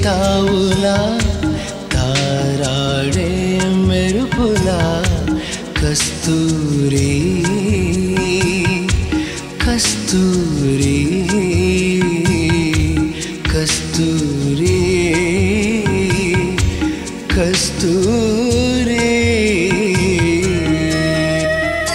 తావులా తారాడే మెరుపులా కస్తూరి కస్తూరి కస్తూరి కస్తూరి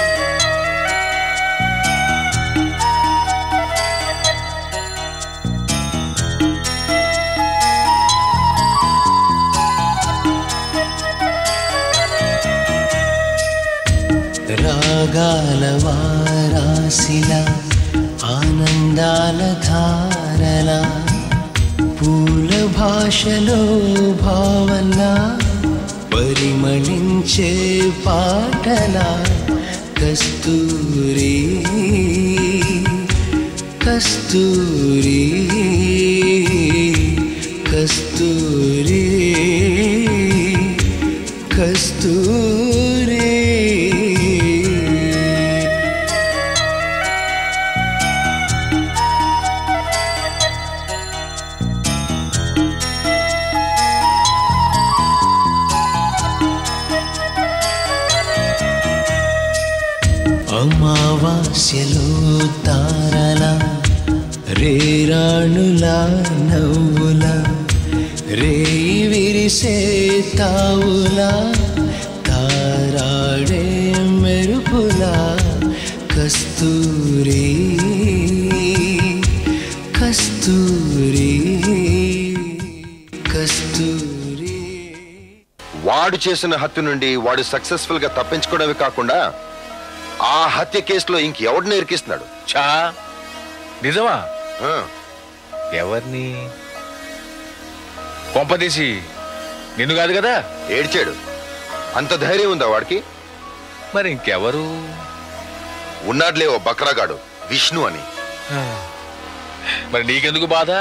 రాగాల వారాసిల ఆనందాల ధారల పూల భాషలో భావన పరిమళించే పాటల కస్తూరి కస్తూరి కస్తూరి కస్తూరి అమావాస్యలో తారల రేరాణుల నవ్వుల రేయి విరిసే తావుల తారాడే మెరుపుల కస్తూరి కస్తూరి కస్తూరి వాడు చేసిన హత్య నుండి వాడు సక్సెస్ఫుల్ గా తప్పించుకోవడమే కాకుండా ఆ హత్య కేసులో ఇంకెవడిని ఇరికిస్తున్నాడు చా నిజమా ఆ, ఎవరిని కొంపదీసి నిన్ను కాదు కదా ఏడ్చాడు అంత ధైర్యం ఉందా వాడికి మరి ఇంకెవరు ఉన్నాడులే ఓ బక్రాగాడు విష్ణు అని మరి నీకెందుకు బాధ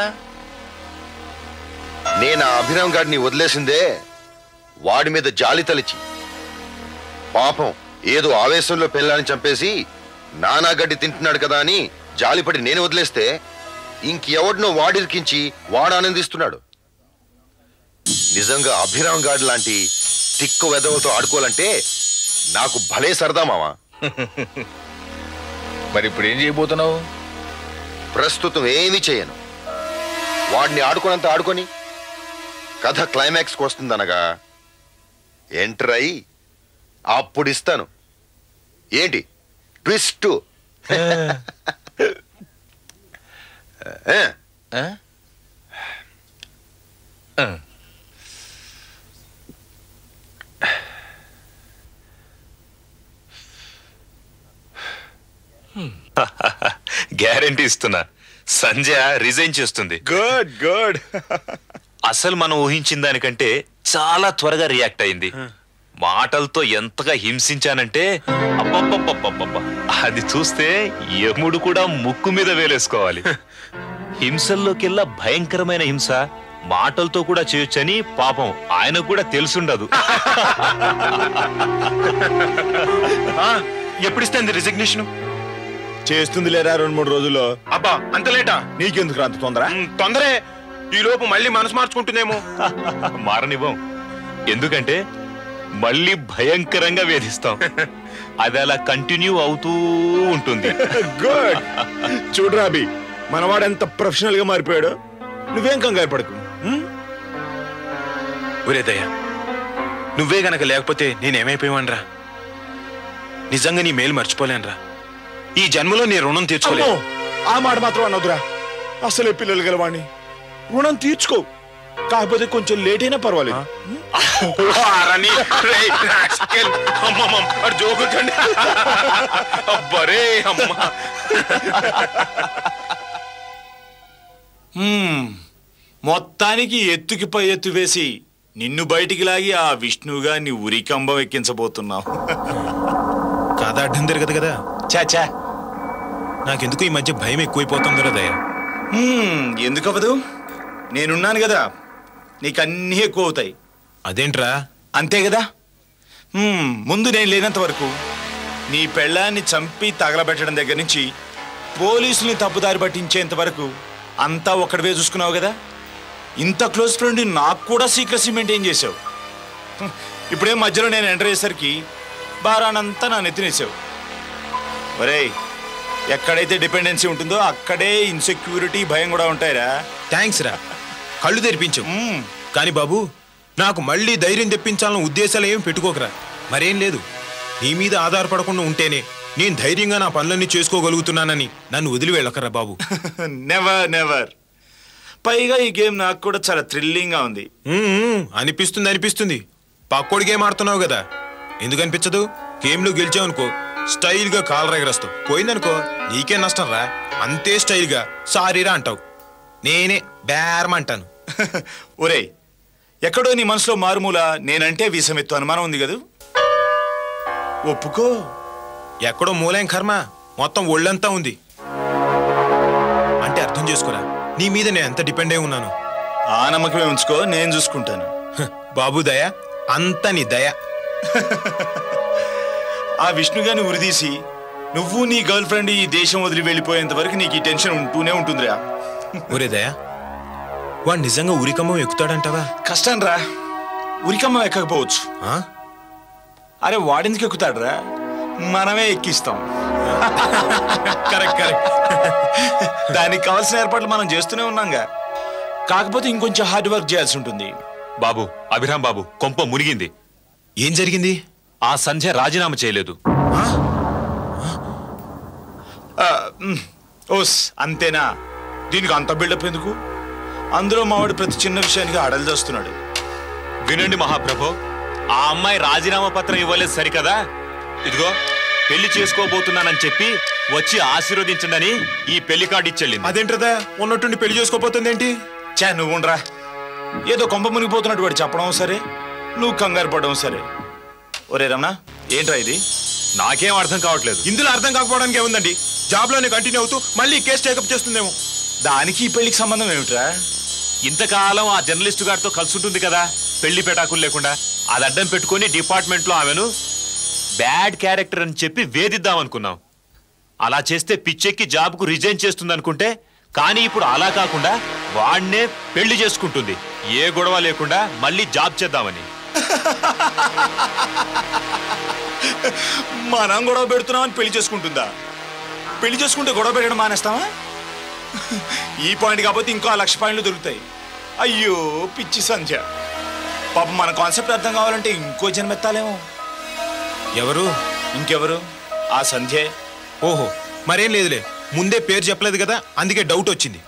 నేను ఆ అభిరామ్ గాడిని వదిలేసిందే వాడి మీద జాలి తలిచి పాపం ఏదో ఆవేశంలో పిల్లని చంపేసి నానా గడ్డి తింటున్నాడు కదా అని జాలిపడి నేను వదిలేస్తే ఇంకెవడినో వాడిరికించి వాడు ఆనందిస్తున్నాడు నిజంగా అభిరామ్ గాడి లాంటి తిక్కు వెదవతో ఆడుకోవాలంటే నాకు భలే సరదా మావా మరి ఇప్పుడు ఏం చేయబోతున్నావు ప్రస్తుతం ఏమీ చేయను వాడిని ఆడుకున్నంత ఆడుకొని కథ క్లైమాక్స్కి వస్తుందనగా ఎంటర్ అయి అప్పుడు ఇస్తాను ఏంటి ట్విస్ట్ ఆ? ఆ. గ్యారంటీ ఇస్తున్నా సంజయ్ రిజైన్ చేస్తుంది గుడ్ గుడ్ అసలు మనం ఊహించిన దానికంటే చాలా త్వరగా రియాక్ట్ అయింది మాటలతో ఎంతగా హింసించానంటే అబ్బబ్బబ్బబ్బబ్బబ్బ. అది చూస్తే యముడు కూడా ముక్కు మీద వేలేసుకోవాలి హింసల్లోకెల్లా భయంకరమైన హింస మాటలతో కూడా చేయొచ్చని పాపం ఆయన కూడా తెలుసుండదు ఎప్పుడు ఇస్తుంది రిజిగ్నేషన్ చేస్తుంది లేరా రెండు మూడు రోజుల్లో అబ్బా అంత లేటా నీకెందుకు అంత తొందర మ్, తొందరే ఈ లోపు మళ్ళీ మనసు మార్చుకుంటుందేమో మారనివ్వం ఎందుకంటే మళ్ళీ భయంకరంగా వేధిస్తాం అది అలా కంటిన్యూ అవుతూ ఉంటుంది గుడ్ చూడు రాబి మనవాడు ఎంత ప్రొఫెషనల్ గా మారిపోయాడు నువ్వేం కంగారు పడకు హ్మ్? ఒరే దయ్యా నువ్వే గనక లేకపోతే నేనేమైపోయావనరా నిజంగా నీ మేలు మర్చిపోలేనురా ఈ జన్మలో నీ రుణం అమ్మో తీర్చుకోలేను ఆ మాట మాత్రం అనొద్దురా అసలే పిల్లలు గలవాణ్ణి రుణం తీర్చుకో కాకపోతే కొంచెం లేట్ అయినా పర్వాలేదు వారని, రేయ్, rascal. అమ్మమ్మ, వాడు జోకుకండి అబ్బరే అమ్మ హ్మ్. మొత్తానికి ఎత్తుకి పై ఎత్తు వేసి నిన్ను బయటికి లాగి ఆ విష్ణువుగా నీ ఉరికంబం ఎక్కించబోతున్నావు కథ అడ్డం తిరగదు కదా చాచా నాకెందుకు ఈ మధ్య భయం ఎక్కువైపోతుందో దయ్యా ఎందుకవ్వదు నేనున్నాను కదా నీకు అన్నీ ఎక్కువ అవుతాయి అదేంట్రా అంతే కదా హ్మ్, ముందు నేను లేనంత వరకు నీ పెళ్ళాన్ని చంపి తగలబెట్టడం దగ్గర నుంచి పోలీసుల్ని తప్పుదారి పట్టించేంత వరకు అంతా ఒక్కడివే చూసుకున్నావు కదా ఇంత క్లోజ్ ఫ్రెండ్ నాకు కూడా సీక్రసీ మెయింటైన్ చేసావు హ్మ్. ఇప్పుడే మధ్యలో నేను ఎంటర్ అయ్యేసరికి భారానంతా నా నెత్తినేసావు ఒరేయ్ ఎక్కడైతే డిపెండెన్సీ ఉంటుందో అక్కడే ఇన్సెక్యూరిటీ భయం కూడా ఉంటాయిరా థ్యాంక్స్ రా కళ్ళు తెరిపించు మ్మ్. కానీ బాబు నాకు మళ్ళీ ధైర్యం తెప్పించాలన్న ఉద్దేశాలు ఏం పెట్టుకోకరా మరేం లేదు నీ మీద ఆధారపడకుండా ఉంటేనే నేను ధైర్యంగా నా పనులన్నీ చేసుకోగలుగుతున్నానని నన్ను వదిలి వెళ్ళకరా బాబు నెవర్ నెవర్ పైగా ఈ గేమ్ నాకు కూడా చాలా థ్రిల్లింగ్గా ఉంది ఉమ్, ఉమ్, అనిపిస్తుంది అనిపిస్తుంది పక్కోడి గేమ్ ఆడుతున్నావు కదా ఎందుకు అనిపించదు గేమ్లో గెలిచావనుకో స్టైల్గా కాలర్ ఎగరేస్తావు పోయిందనుకో నీకే నష్టం రా అంతే స్టైల్గా సారీరా అంటావు నేనే బేరం అంటాను ఒరేయ్ ఎక్కడో నీ మనసులో మారుమూల నేనంటే వీసమెత్తు అనుమానం ఉంది కదూ ఒప్పుకో ఎక్కడో మూలేం కర్మ మొత్తం ఒళ్ళంతా ఉంది అంటే అర్థం చేసుకోరా నీ మీద నేను ఎంత డిపెండ్ అయి ఉన్నాను ఆ నమ్మకమే ఉంచుకో నేను చూసుకుంటాను హ, బాబు దయ అంత నీ దయ ఆ విష్ణుగాని ఉరిదీసి నువ్వు నీ గర్ల్ ఫ్రెండ్ ఈ దేశం వదిలి వెళ్ళిపోయేంత వరకు నీకు ఈ టెన్షన్ ఉంటూనే ఉంటుందిరా ఒరే దయ వాడు నిజంగా ఉరికమ్మం ఎక్కుతాడంటావా కష్టం రా ఉరికమ్మ ఎక్కకపోవచ్చు ఆ? అరే వాడెందుకు ఎక్కుతాడురా మనమే ఎక్కిస్తాం కరెక్ట్ కరెక్ట్ దానికి కావాల్సిన ఏర్పాట్లు మనం చేస్తూనే ఉన్నాంగా కాకపోతే ఇంకొంచెం హార్డ్ వర్క్ చేయాల్సి ఉంటుంది బాబు అభిరామ్ బాబు కొంప మునిగింది ఏం జరిగింది ఆ సంధ్య రాజీనామా చేయలేదు ఆ? ఆ, మ్, ఓస్ అంతేనా దీనికి అంత బిల్డప్ ఎందుకు అందులో మావాడు ప్రతి చిన్న విషయానికి అడలు చేస్తున్నాడు వినండి మహాప్రభు ఆ అమ్మాయి రాజీనామా పత్రం ఇవ్వలేదు సరికదా ఇదిగో పెళ్లి చేసుకోబోతున్నానని చెప్పి వచ్చి ఆశీర్వదించండి ఈ పెళ్లి కార్డు ఇచ్చెళ్ళింది అదేంటదా ఉన్నట్టుండి పెళ్లి చేసుకోపోతుంది ఏంటి చా నువ్వు ఉండరా ఏదో కొంప మునిగిపోతున్నట్టు వాడు చెప్పడం సరే నువ్వు కంగారు పడడం సరే ఒరే రమణ ఏంట్రా ఇది నాకేం అర్థం కావట్లేదు ఇందులో అర్థం కాకపోవడానికి ఏముందండి జాబ్ లోనే కంటిన్యూ అవుతూ మళ్ళీ కేసు టేకప్ చేస్తుందేమో దానికి ఈ పెళ్లికి సంబంధం ఏమిట్రా ఇంతకాలం ఆ జర్నలిస్టు గారితో కలిసి ఉంటుంది కదా పెళ్లి పెటాకులు లేకుండా అది అడ్డం పెట్టుకొని డిపార్ట్మెంట్ లో ఆమెను బ్యాడ్ క్యారెక్టర్ అని చెప్పి వేధిద్దాం అనుకున్నాం అలా చేస్తే పిచ్చెక్కి జాబ్కు రిజైన్ చేస్తుంది అనుకుంటే కానీ ఇప్పుడు అలా కాకుండా వాడినే పెళ్లి చేసుకుంటుంది ఏ గొడవ లేకుండా మళ్ళీ జాబ్ చేద్దామని మనం గొడవ పెడుతున్నామని పెళ్లి చేసుకుంటుందా పెళ్లి చేసుకుంటే గొడవ పెట్టడం మానేస్తామా ఈ పాయింట్ కాకపోతే ఇంకో లక్ష పాయింట్లు దొరుకుతాయి అయ్యో పిచ్చి సంధ్య పాపం మన కాన్సెప్ట్ అర్థం కావాలంటే ఇంకో జన్మెత్తాలేమో ఎవరు ఇంకెవరు ఆ సంధ్యే ఓహో మరేం లేదులే ముందే పేరు చెప్పలేదు కదా అందుకే డౌట్ వచ్చింది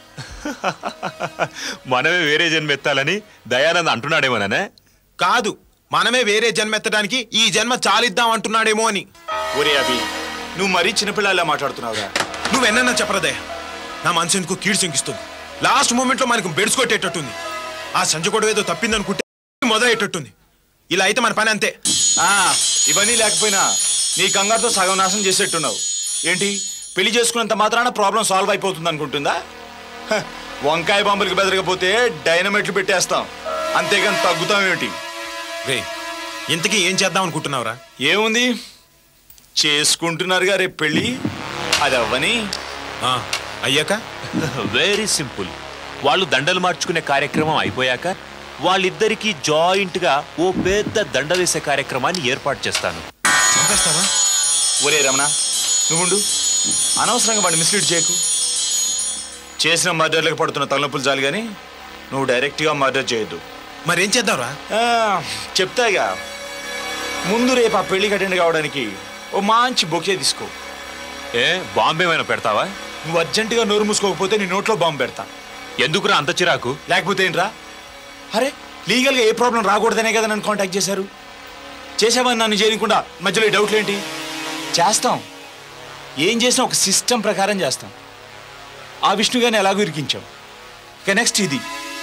మనమే వేరే జన్మ ఎత్తాలని దయానంద్ అంటున్నాడేమోననే కాదు మనమే వేరే జన్మ ఎత్తడానికి ఈ జన్మ చాలిద్దాం అంటున్నాడేమో అని ఒరే అభి నువ్వు మరీ చిన్నపిల్లలా మాట్లాడుతున్నావురా నువ్వెన్నన్నా చెప్పరదే నా మనసు ఎందుకు కీడు శంకిస్తుంది లాస్ట్ మూమెంట్ లో మనకు బెడుచుకొట్టేటట్టుంది ఆ సంజ కూడా ఏదో తప్పిందనుకుంటే మొదలయ్యేటట్టుంది ఇలా అయితే మన పని అంతే ఆ, ఇవన్నీ లేకపోయినా నీ కంగారుతో సగం నాశనం చేసేట్టున్నావు ఏంటి పెళ్లి చేసుకున్నంత మాత్రాన ప్రాబ్లం సాల్వ్ అయిపోతుంది అనుకుంటుందా హ, వంకాయ బాంబులకి బెదరకపోతే డైనమైట్లు పెట్టేస్తాం అంతేగాని తగ్గుతాం ఏమిటి రే ఇంతకీ ఏం చేద్దాం అనుకుంటున్నావురా ఏముంది చేసుకుంటున్నారుగా రేపు పెళ్ళి అది అవ్వని ఆ, అయ్యాక వెరీ సింపుల్ వాళ్ళు దండలు మార్చుకునే కార్యక్రమం అయిపోయాక వాళ్ళిద్దరికీ జాయింట్ గా ఓ పెద్ద దండ వేసే కార్యక్రమాన్ని ఏర్పాటు చేస్తాను చంపేస్తావా ఒరే రమణ నువ్వుండు అనవసరంగా వాడిని మిస్లీడ్ చేయకు చేసిన మర్డర్లకు పడుతున్న తలనొప్పులు చాలు కానీ నువ్వు డైరెక్ట్గా మర్డర్ చేయొద్దు మరేం చేద్దాంరా ఆ, చెప్తాగా ముందు రేపు ఆ పెళ్లికి అటెండ్ కావడానికి ఓ మంచి బొకే తీసుకో ఏ బాంబే ఏమైనా పెడతావా నువ్వు అర్జెంటుగా నోరు మూసుకోకపోతే నీ నోట్లో బాంబు పెడతా ఎందుకురా అంత చిరాకు లేకపోతే ఏంట్రా అరే లీగల్గా ఏ ప్రాబ్లం రాకూడదనే కదా నన్ను కాంటాక్ట్ చేశారు చేసావని నన్ను చేయకుండా మధ్యలో ఈ డౌట్లు ఏంటి చేస్తాం ఏం చేసినా ఒక సిస్టమ్ ప్రకారం చేస్తాం ఆ విష్ణుగాని ఎలాగో ఇరికించాం ఇక నెక్స్ట్ ఇది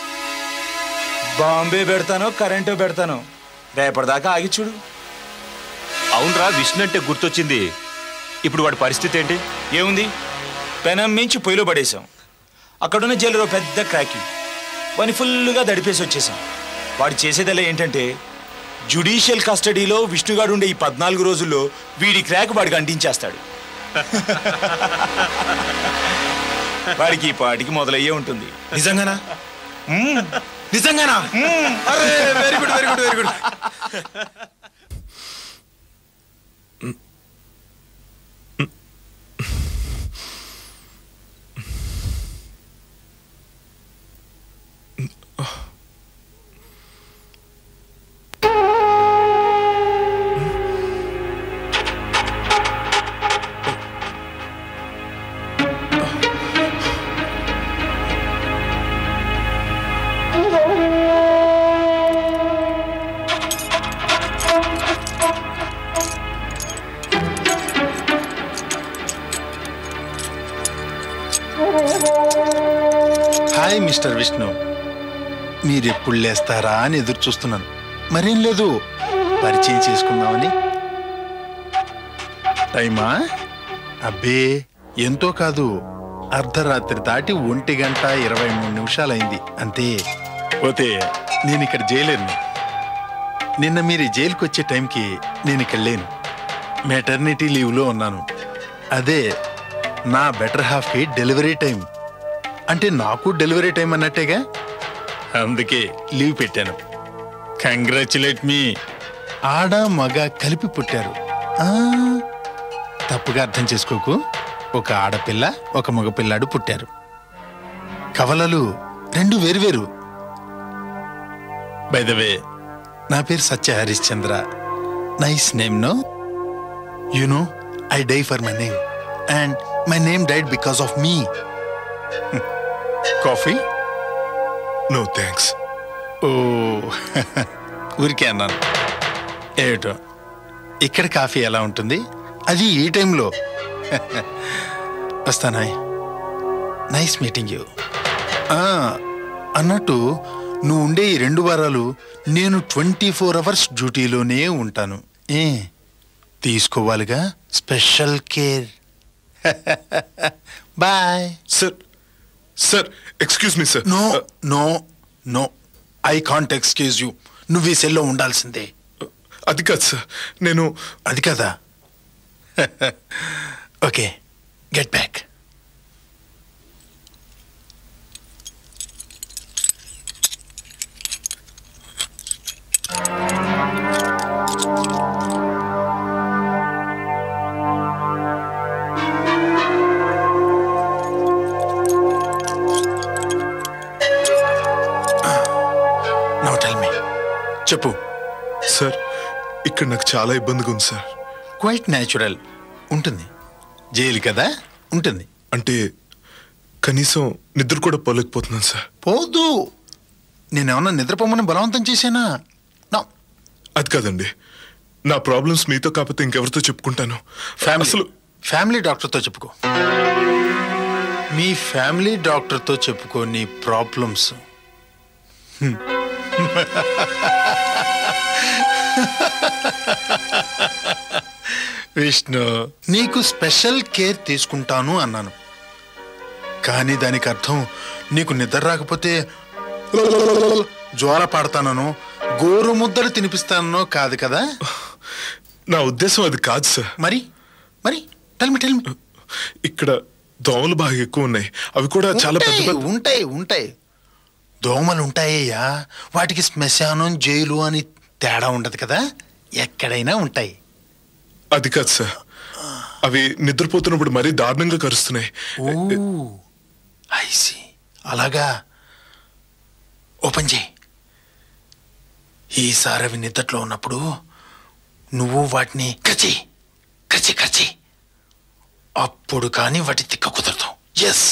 బాంబే పెడతానో కరెంటు పెడతానో రేపటిదాకా ఆగి చూడు అవునరా విష్ణు అంటే గుర్తొచ్చింది ఇప్పుడు వాడి పరిస్థితి ఏంటి ఏముంది పెనం మించి పొయ్యిలో పడేశాం అక్కడున్న జైలులో పెద్ద క్రాకి వాడిని ఫుల్గా దడిపేసి వచ్చేసాం వాడు చేసేదల్లా ఏంటంటే జుడిషియల్ కస్టడీలో విష్ణుగాడు ఉండే ఈ పద్నాలుగు రోజుల్లో వీడి క్రాక్ వాడికి అంటించేస్తాడు వాడికి ఈ పాటికి మొదలయ్యే ఉంటుంది నిజంగానా నిజంగానా అరే very good very good very good hi mister Vishnu మీరెప్పుడు లేస్తారా అని ఎదురు చూస్తున్నాను మరేం లేదు పరిచయం చేసుకుందామని టైమా అబ్బే ఎంతో కాదు అర్ధరాత్రి దాటి ఒంటి గంట ఇరవై మూడు నిమిషాలైంది అంతే పోతే నేను ఇక్కడ జైలేరుని నిన్న మీరు ఈ జైలుకి వచ్చే టైంకి నేను ఇక్కడ లేను మెటర్నిటీ లీవ్లో ఉన్నాను అదే నా బెటర్ హాఫ్కి డెలివరీ టైం అంటే నాకు డెలివరీ టైం అన్నట్టేగా అందుకే లీవ్ పెట్టాను కంగ్రాచులేట్ మీ ఆడ మగ కలిపి పుట్టారు ఆ, తప్పుగా అర్థం చేసుకోకు ఒక ఆడపిల్ల ఒక మగపిల్లాడు పుట్టారు కవలలు రెండు వేరువేరు బైదవే నా పేరు Satya Harishchandra nice name no you know I die for my name and my name died because of me coffee no thanks oh ఊరికే అన్నాను ఏమిటో ఇక్కడ కాఫీ ఎలా ఉంటుంది అది ఈ టైంలో వస్తానాయ్ నైస్ మీటింగ్ యూ అన్నట్టు నువ్వు ఉండే ఈ రెండు వారాలు నేను ట్వంటీ ఫోర్ అవర్స్ డ్యూటీలోనే ఉంటాను ఏ తీసుకోవాలిగా special care boy sir sir excuse me sir no no no I can't excuse you నువ్వు ఈ సెల్లో ఉండాల్సిందే అది కాదు సార్ నేను అది కదా okay get back no tell me చెప్పు సార్ ఇక్కడ నాకు చాలా ఇబ్బందిగా ఉంది సార్ క్వైట్ న్యాచురల్ ఉంటుంది జైలు కదా ఉంటుంది అంటే కనీసం నిద్ర కూడా పోలేకపోతున్నాను సార్ పోదు నేనేమన్నా నిద్రపోమని బలవంతం చేశానా నో అది కాదండి నా ప్రాబ్లమ్స్ మీతో కాకపోతే ఇంకెవరితో చెప్పుకుంటాను ఫ్యామిలీ అసలు ఫ్యామిలీ డాక్టర్తో చెప్పుకో మీ ఫ్యామిలీ డాక్టర్తో చెప్పుకో నీ ప్రాబ్లమ్స్ విష్ణు నీకు స్పెషల్ కేర్ తీసుకుంటాను అన్నాను కానీ దానికి అర్థం నీకు నిద్ర రాకపోతే జ్వర పాడతానో గోరు ముద్దలు తినిపిస్తానో కాదు కదా నా ఉద్దేశం అది కాదు సార్ మరి మరి టెల్మి టెల్మి ఇక్కడ దోమలు బాగా ఎక్కువ ఉన్నాయి అవి కూడా చాలా పెద్ద ఉంటాయి, పెద్ద ఉంటాయి ఉంటాయి దోమలు ఉంటాయ్యా వాటికి శ్మశానం జైలు అని తేడా ఉండదు కదా ఎక్కడైనా ఉంటాయి అది కాదు సార్ అవి నిద్రపోతున్నప్పుడు మరీ దారుణంగా కరుస్తున్నాయి ఓ ఐసి అలాగా ఓపెన్ చేయి ఈసారి అవి నిద్రలో ఉన్నప్పుడు నువ్వు వాటిని కచి కచి కచి అప్పుడు కానీ వాటి తిక్క కుదరదు ఎస్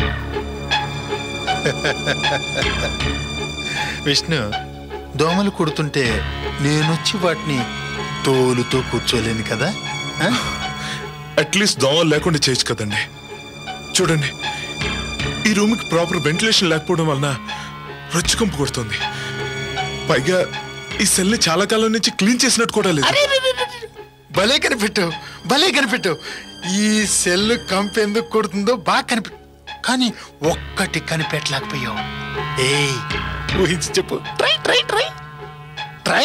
విష్ణు దోమలు కుడుతుంటే నేనొచ్చి వాటిని తోలుతూ కూర్చోలేను కదా ఆ? అట్లీస్ట్ దోమలు లేకుండా చేయొచ్చు కదండి చూడండి ఈ రూమ్కి ప్రాపర్ వెంటిలేషన్ లేకపోవడం వలన రొచ్చుకంపు కొడుతుంది పైగా ఈ సెల్ని చాలా కాలం నుంచి క్లీన్ చేసినట్టు కూడా లేదు భలే కనిపెట్టావు భలే కనిపెట్టావు ఈ సెల్ కంపు ఎందుకు కొడుతుందో బాగా కనిపె కానీ ఒక్కటి కనిపెట్టలేకపోయావు ఏయ్ ఊహించి చెప్పు ట్రై ట్రై ట్రై ట్రై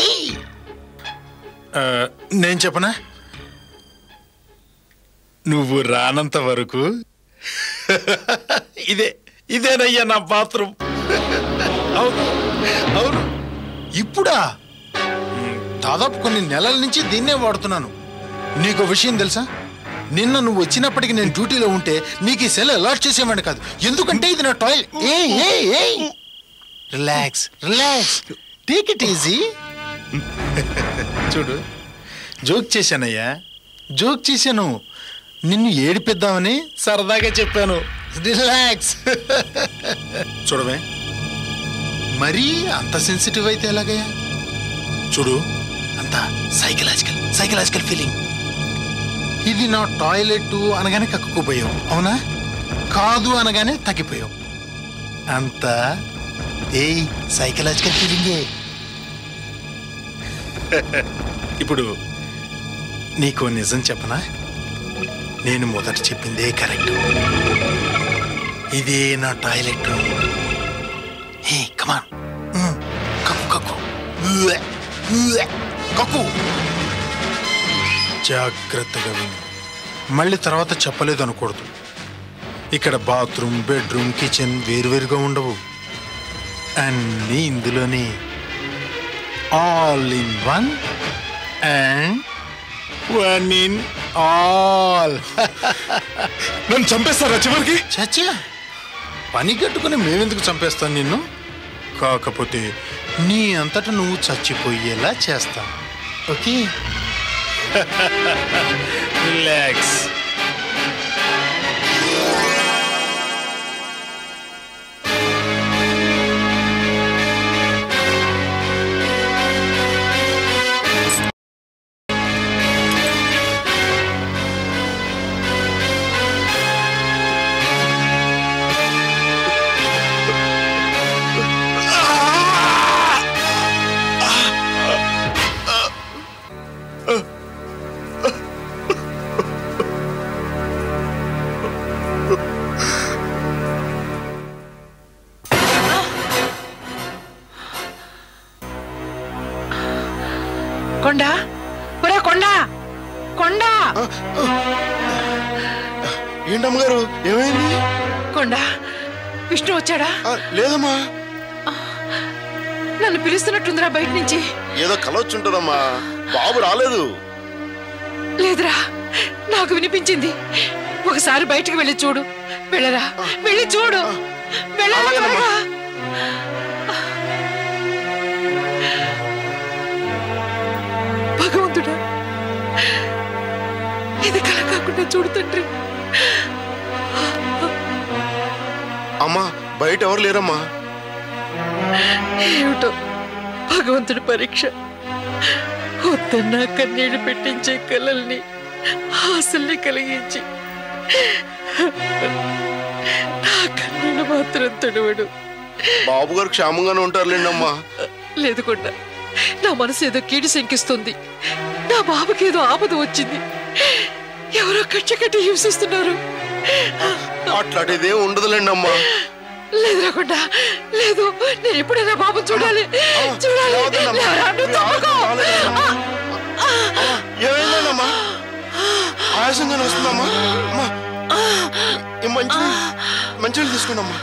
నేను చెప్పనా నువ్వు రానంత వరకు ఇదే ఇదేనయ్యా నా బాత్రూమ్ అవును అవును ఇప్పుడా మ్, దాదాపు కొన్ని నెలల నుంచి దీన్నే వాడుతున్నాను నీకు విషయం తెలుసా నిన్న నువ్వు వచ్చినప్పటికి నేను డ్యూటీలో ఉంటే నీకు ఈ సెల్ అలాట్ చేసేవాడిని కాదు ఎందుకంటే ఇది నా టాయిల్ ఏ ఏ ఏ relax relax take it easy చూడు జోక్ చేశానయ్యా జోక్ చేశాను నిన్ను ఏడిపిద్దామని సరదాగా చెప్పాను రిలాక్స్ చూడవే మరీ అంత సెన్సిటివ్ అయితే ఎలాగయ్యా చూడు అంత సైకలాజికల్ సైకలాజికల్ ఫీలింగ్ ఇది నా టాయిలెట్ అనగానే కక్కుకుపోయావు అవునా కాదు అనగానే తగ్గిపోయావు అంత ఏయ్ సైకలాజికల్ ఫీలింగే ఇప్పుడు నీకు నిజం చెప్పనా నేను మొదట చెప్పిందే కరెక్ట్ ఇదే నా టాయిలెట్ హే కమాన్ కక్కు కక్కు ఉవ్వె, ఉవ్వె, కక్కు జాగ్రత్తగా విను మళ్ళీ తర్వాత చెప్పలేదు అనకూడదు ఇక్కడ బాత్రూమ్ బెడ్రూమ్ కిచెన్ వేరువేరుగా ఉండవు అన్నీ ఇందులోనే all in one and one in all నన్ను చంపేస్తారా చివరికి చచ్చా పని కట్టుకుని మేమెందుకు చంపేస్తాం నిన్ను కాకపోతే నీ అంతట నువ్వు చచ్చిపోయేలా చేస్తాం ఓకే రిలాక్స్ కొండ ఒరే కొండ కొండ ఏంటమ్మగారు ఏమైంది కొండ విష్ణు వచ్చాడా ఆ, లేదమ్మా నన్ను పిలుస్తున్నట్టుందిరా బయట నుంచి ఏదో కలవచ్చుంటదమ్మా బాబు రాలేదు లేదురా నాకు వినిపించింది ఒకసారి బయటికి వెళ్ళి చూడు వెళ్ళరా వెళ్ళి చూడు వెళ్ళరా అలాగేనమ్మా. త్వరగా. భగవంతుడా ఇది కల కాకుండా చూడు తండ్రి అమ్మా బయట ఎవరు లేరమ్మా ఏమిటో భగవంతుడి పరీక్ష వద్దన్నా కన్నీళ్లు పెట్టించే కలల్ని ఆశల్ని కలిగించి నా కన్నీళ్ళు మాత్రం తొడవడు బాబు గారు క్షేమంగానే ఉంటారులేండి అమ్మా లేదు కొండ నా మనసు ఏదో కీడు శంకిస్తుంది నా బాబుకి ఏదో ఆపద వచ్చింది ఎవరో కచ్చ కట్టి హింసిస్తున్నారు అట్లాంటిదే ఉండదులేండి అమ్మా లేదురా కొండ లేదు నేను ఎప్పుడైనా బాబు చూడాలి చూడాలి లేవద్దమ్మా. లేవరా, నువ్వు తప్పుకో. ఏమైందమ్మా ఆయాసంగానే వస్తుందమ్మా అమ్మా ఈ మంచి మంచి తీసుకోండమ్మా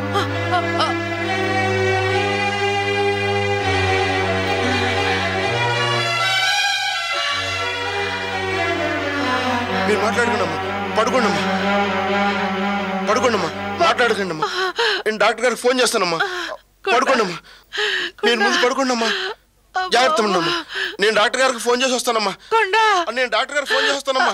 మీరు మాట్లాడుకోండి అమ్మా పడుకోండి అమ్మా పడుకోండి అమ్మా మాట్లాడకండి అమ్మా నేను డాక్టర్ గారికి ఫోన్ చేస్తానమ్మా పడుకోండి అమ్మా మీరు ముందు పడుకోండి అమ్మా జాగ్రత్త ఉండమ్మా నేను డాక్టర్ గారికి ఫోన్ చేసి వస్తానమ్మా కొండ నేను డాక్టర్ గారికి ఫోన్ చేసి వస్తానమ్మా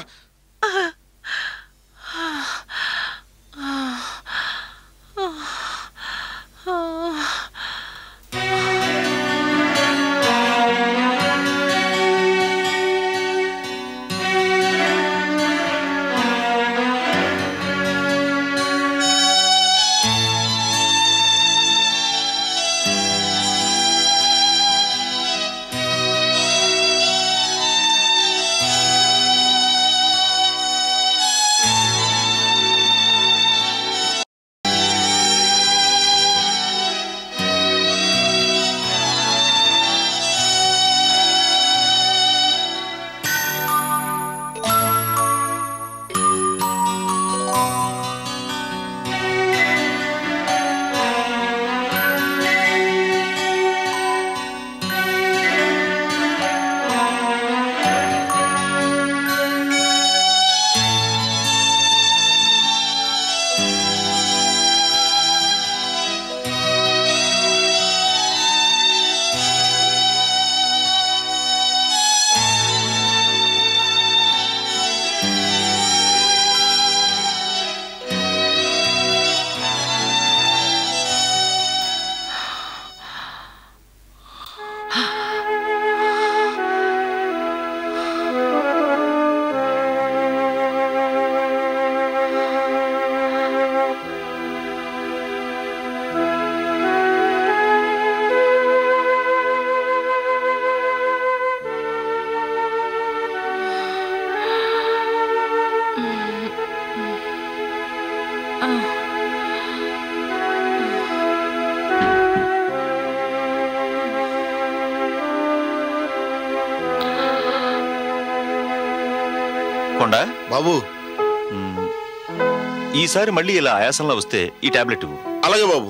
కొండ బాబు మ్, ఈసారి మళ్ళీ ఇలా ఆయాసంలో వస్తే ఈ టాబ్లెట్ ఇవ్వు అలాగే బాబు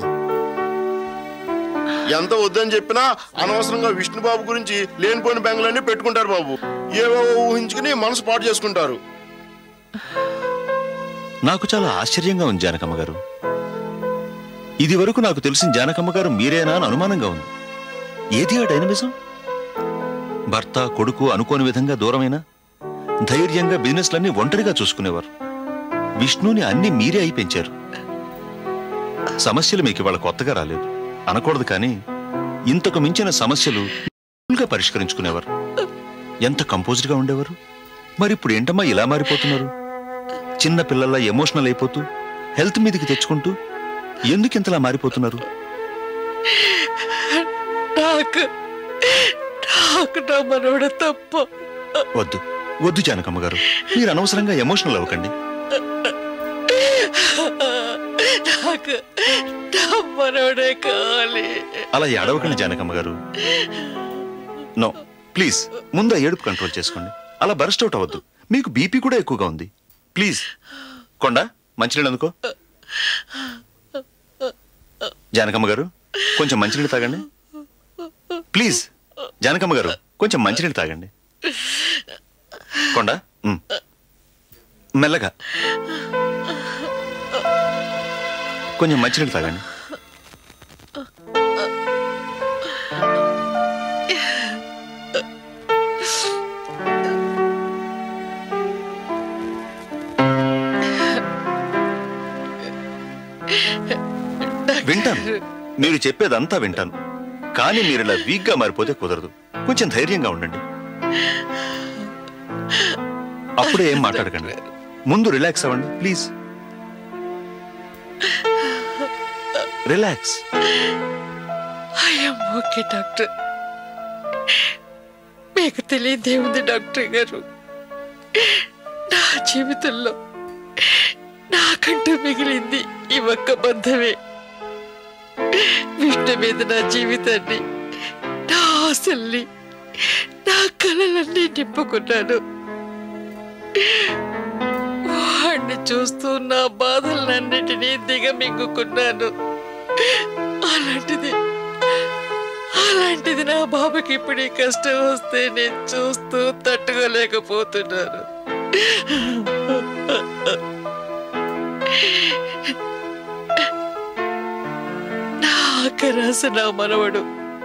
ఎంత వద్దని చెప్పినా అనవసరంగా విష్ణుబాబు గురించి లేనిపోయిన బెంగలన్నీ పెట్టుకుంటారు బాబు ఏవేవో ఊహించుకుని మనసు పాటు చేసుకుంటారు నాకు చాలా ఆశ్చర్యంగా ఉంది జానకమ్మ గారు ఇది వరకు నాకు తెలిసిన జానకమ్మ గారు మీరేనా అని అనుమానంగా ఉంది ఏది ఆ డైనమిజం భర్త కొడుకు అనుకోని విధంగా దూరమైనా ధైర్యంగా బిజినెస్లన్నీ ఒంటరిగా చూసుకునేవారు విష్ణుని అన్ని మీరే అయి పెంచారు సమస్యలు మీకు ఇవాళ కొత్తగా రాలేదు అనకూడదు కానీ ఇంతకు మించిన సమస్యలు గా పరిష్కరించుకునేవారు ఎంత కంపోజ్డ్ గా ఉండేవారు మరి ఇప్పుడు ఏంటమ్మా ఇలా మారిపోతున్నారు చిన్న పిల్లల్లా ఎమోషనల్ అయిపోతూ హెల్త్ మీదకి తెచ్చుకుంటూ ఎందుకు ఇంతలా మారిపోతున్నారు నాకు నాకు నా మనవడ తప్ప వద్దు వద్దు జానకమ్మ గారు మీరు అనవసరంగా ఎమోషనల్ అవ్వకండి నాకు నా మనవడే కావాలి అలా ఏడవకండి జానకమ్మ గారు నో ప్లీజ్ ముందు ఆ ఏడుపు కంట్రోల్ చేసుకోండి అలా బరస్ట్ అవుట్ అవ్వద్దు మీకు బీపీ కూడా ఎక్కువగా ఉంది ప్లీజ్ కొండ మంచినీళ్ళు అందుకో జానకమ్మ గారు కొంచెం మంచినీళ్ళు తాగండి ప్లీజ్ జానకమ్మ గారు కొంచెం మంచినీళ్ళు తాగండి కొండ ఉమ్. మెల్లగా కొంచెం మంచినీళ్ళు తాగండి వింటాను మీరు చెప్పేదంతా వింటాను కానీ మీరు ఇలా వీక్గా మారిపోతే కుదరదు కొంచెం ధైర్యంగా ఉండండి అప్పుడే ఏం మాట్లాడకండి ముందు రిలాక్స్ అవ్వండి please relax I'm okay doctor మీకు తెలియదేముంది డాక్టర్ గారు నా జీవితంలో నాకంటూ మిగిలింది ఈ ఒక్క బంధమే విష్ణు మీద నా జీవితాన్ని నా ఆశల్ని నా కలలన్నీ నింపుకున్నాను వాడిని చూస్తూ నా బాధలన్నిటినీ దిగమింగుకున్నాను అలాంటిది అలాంటిది నా బాబుకి ఇప్పుడు ఈ కష్టం వస్తే నేను చూస్తూ తట్టుకోలేకపోతున్నాను నా ఆకరాస నా మనవడు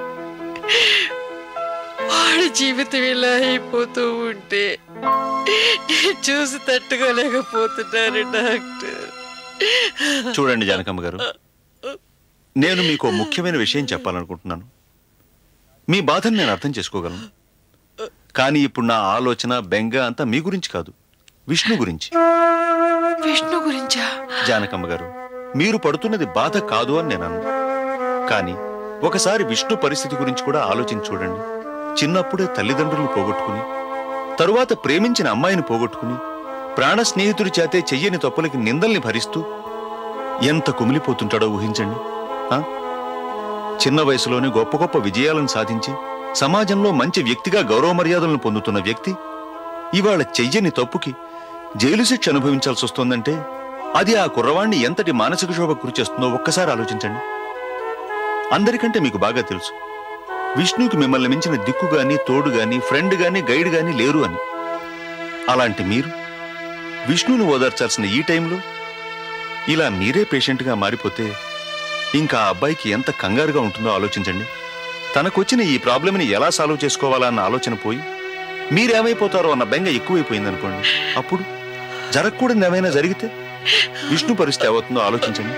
వాడి జీవితం ఇలా అయిపోతూ ఉంటే నేను చూసి తట్టుకోలేకపోతున్నాను డాక్టర్ చూడండి జానకమ్మ గారు నేను మీకు ఓ ముఖ్యమైన విషయం చెప్పాలనుకుంటున్నాను మీ బాధను నేను అర్థం చేసుకోగలను కానీ ఇప్పుడు నా ఆలోచన బెంగ అంతా మీ గురించి కాదు విష్ణు గురించి విష్ణు గురించా జానకమ్మ గారు మీరు పడుతున్నది బాధ కాదు అని నేను అన్నాను కానీ ఒకసారి విష్ణు పరిస్థితి గురించి కూడా ఆలోచించి చూడండి చిన్నప్పుడే తల్లిదండ్రులు పోగొట్టుకుని తరువాత ప్రేమించిన అమ్మాయిని పోగొట్టుకుని ప్రాణ స్నేహితుడి చేతే చెయ్యని తప్పులకి నిందల్ని భరిస్తూ ఎంత కుమిలిపోతుంటాడో ఊహించండి ఆ? చిన్న వయసులోనే గొప్ప గొప్ప విజయాలను సాధించి సమాజంలో మంచి వ్యక్తిగా గౌరవ మర్యాదలను పొందుతున్న వ్యక్తి ఇవాళ చెయ్యని తప్పుకి జైలు శిక్ష అనుభవించాల్సి వస్తోందంటే అది ఆ కుర్రవాణ్ణి ఎంతటి మానసిక శోభ గురిచేస్తుందో ఒక్కసారి ఆలోచించండి అందరికంటే మీకు బాగా తెలుసు విష్ణుకి మిమ్మల్ని మించిన దిక్కు గాని తోడు గాని ఫ్రెండ్ గాని గైడ్ గాని లేరు అని అలాంటి మీరు విష్ణుని ఓదార్చాల్సిన ఈ టైంలో ఇలా మీరే పేషెంట్గా మారిపోతే ఇంకా ఆ అబ్బాయికి ఎంత కంగారుగా ఉంటుందో ఆలోచించండి తనకొచ్చిన ఈ ప్రాబ్లమ్ని ఎలా సాల్వ్ చేసుకోవాలా అన్న ఆలోచన పోయి మీరేమైపోతారో అన్న బెంగ ఎక్కువైపోయిందనుకోండి అప్పుడు జరగకూడదు ఏమైనా జరిగితే విష్ణు పరిస్థితి ఏమవుతుందో ఆలోచించండి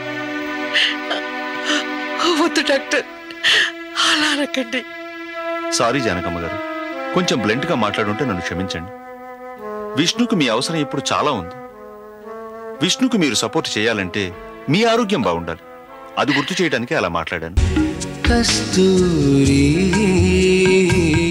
వద్దు డాక్టర్ అలా అనకండి సారీ జానకమ్మ గారు కొంచెం బ్లెంట్ గా మాట్లాడుంటే నన్ను క్షమించండి విష్ణుకు మీ అవసరం ఇప్పుడు చాలా ఉంది విష్ణుకు మీరు సపోర్ట్ చేయాలంటే మీ ఆరోగ్యం బాగుండాలి అది గుర్తు చేయడానికే అలా మాట్లాడాను కస్తూరి